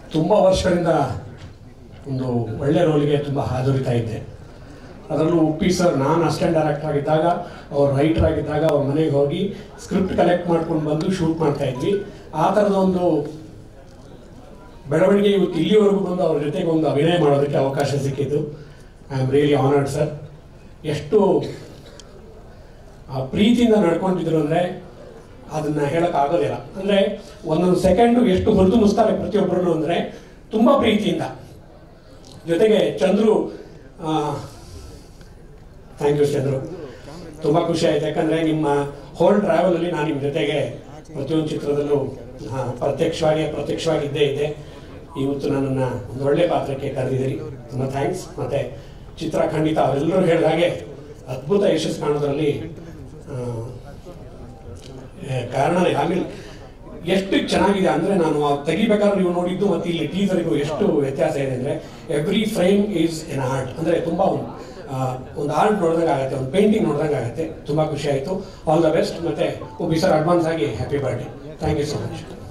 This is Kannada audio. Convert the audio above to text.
ತುಂಬ ವರ್ಷಗಳಿಂದ ಒಂದು ಒಳ್ಳೆ ರೋಲಿಗೆ ತುಂಬ ಹಾಜರಿತಾ ಇದ್ದೆ ಅದರಲ್ಲೂ ಉಪ್ಪಿ ಸರ್ ನಾನು ಅಸಿಸ್ಟೆಂಟ್ ಡೈರೆಕ್ಟರ್ ಆಗಿದ್ದಾಗ ಅವ್ರು ರೈಟರ್ ಆಗಿದ್ದಾಗ ಅವ್ರ ಮನೆಗೆ ಹೋಗಿ ಸ್ಕ್ರಿಪ್ಟ್ ಕಲೆಕ್ಟ್ ಮಾಡ್ಕೊಂಡು ಬಂದು ಶೂಟ್ ಮಾಡ್ತಾ ಇದ್ವಿ ಆ ಥರದ ಒಂದು ಬೆಳವಣಿಗೆ ಇವತ್ತು ಇಲ್ಲಿವರೆಗೂ ಬಂದು ಅವ್ರ ಜೊತೆಗೆ ಒಂದು ಅಭಿನಯ ಮಾಡೋದಕ್ಕೆ ಅವಕಾಶ ಸಿಕ್ಕಿದ್ದು I am really honoured sir ಎಷ್ಟು ಆ ಪ್ರೀತಿಯಿಂದ ನಡ್ಕೊಂಡಿದ್ರು ಅಂದರೆ ಅದನ್ನ ಹೇಳೋಕ್ಕಾಗೋದಿಲ್ಲ ಅಂದರೆ ಒಂದೊಂದು ಸೆಕೆಂಡು ಎಷ್ಟು ಹೊರತು ಮುಸ್ತಾರೆ ಪ್ರತಿಯೊಬ್ಬರು ಅಂದರೆ ತುಂಬ ಪ್ರೀತಿಯಿಂದ ಜೊತೆಗೆ ಚಂದ್ರು ಥ್ಯಾಂಕ್ ಯು ಚಂದ್ರು ತುಂಬ ಖುಷಿ ಆಯ್ತು ಯಾಕಂದರೆ ನಿಮ್ಮ ಹೋಲ್ ಟ್ರಾವೆಲಲ್ಲಿ ನಾನು ನಿಮ್ಮ ಜೊತೆಗೆ ಪ್ರತಿಯೊಂದು ಚಿತ್ರದಲ್ಲೂ ಆ, ಪ್ರತ್ಯಕ್ಷವಾಗಿ ಅಪ್ರತ್ಯಕ್ಷವಾಗಿ ಇದ್ದೇ ಇದ್ದೆ ಇವತ್ತು ನನ್ನನ್ನು ಒಂದು ಒಳ್ಳೆ ಪಾತ್ರಕ್ಕೆ ಕರೆದಿದ್ದೀರಿ ತುಂಬ ಥ್ಯಾಂಕ್ಸ್ ಮತ್ತು ಚಿತ್ರ ಖಂಡಿತ ಅವರೆಲ್ಲರೂ ಹೇಳಿದ ಹಾಗೆ ಅದ್ಭುತ ಯಶಸ್ಸು ಕಾಣೋದ್ರಲ್ಲಿ ಆ, ಏ, ಕಾರಣನೇ ಆಮೇಲೆ ಎಷ್ಟು ಚೆನ್ನಾಗಿದೆ ಅಂದರೆ ನಾನು ಆ ತೆಗಿಬೇಕಾದ್ರೆ ನೀವು ನೋಡಿದ್ದು ಮತ್ತು ಇಲ್ಲಿ ಟೀಸರ್ಗೂ ಎಷ್ಟು ವ್ಯತ್ಯಾಸ ಇದೆ ಅಂದರೆ every frame is an art ಅಂದರೆ ತುಂಬ ಒಂದು ಆ, ಒಂದು ಆರ್ಟ್ ನೋಡಿದಂಗೆ ಆಗುತ್ತೆ ಒಂದು ಪೇಂಟಿಂಗ್ ನೋಡಿದಂಗೆ ಆಗುತ್ತೆ ತುಂಬ ಖುಷಿ ಆಯಿತು ಆಲ್ ದ ಬೆಸ್ಟ್ ಮತ್ತು ಒಬ್ಬಿ ಸರ್ ಅಡ್ವಾನ್ಸ್ ಆಗಿ happy birthday thank you so much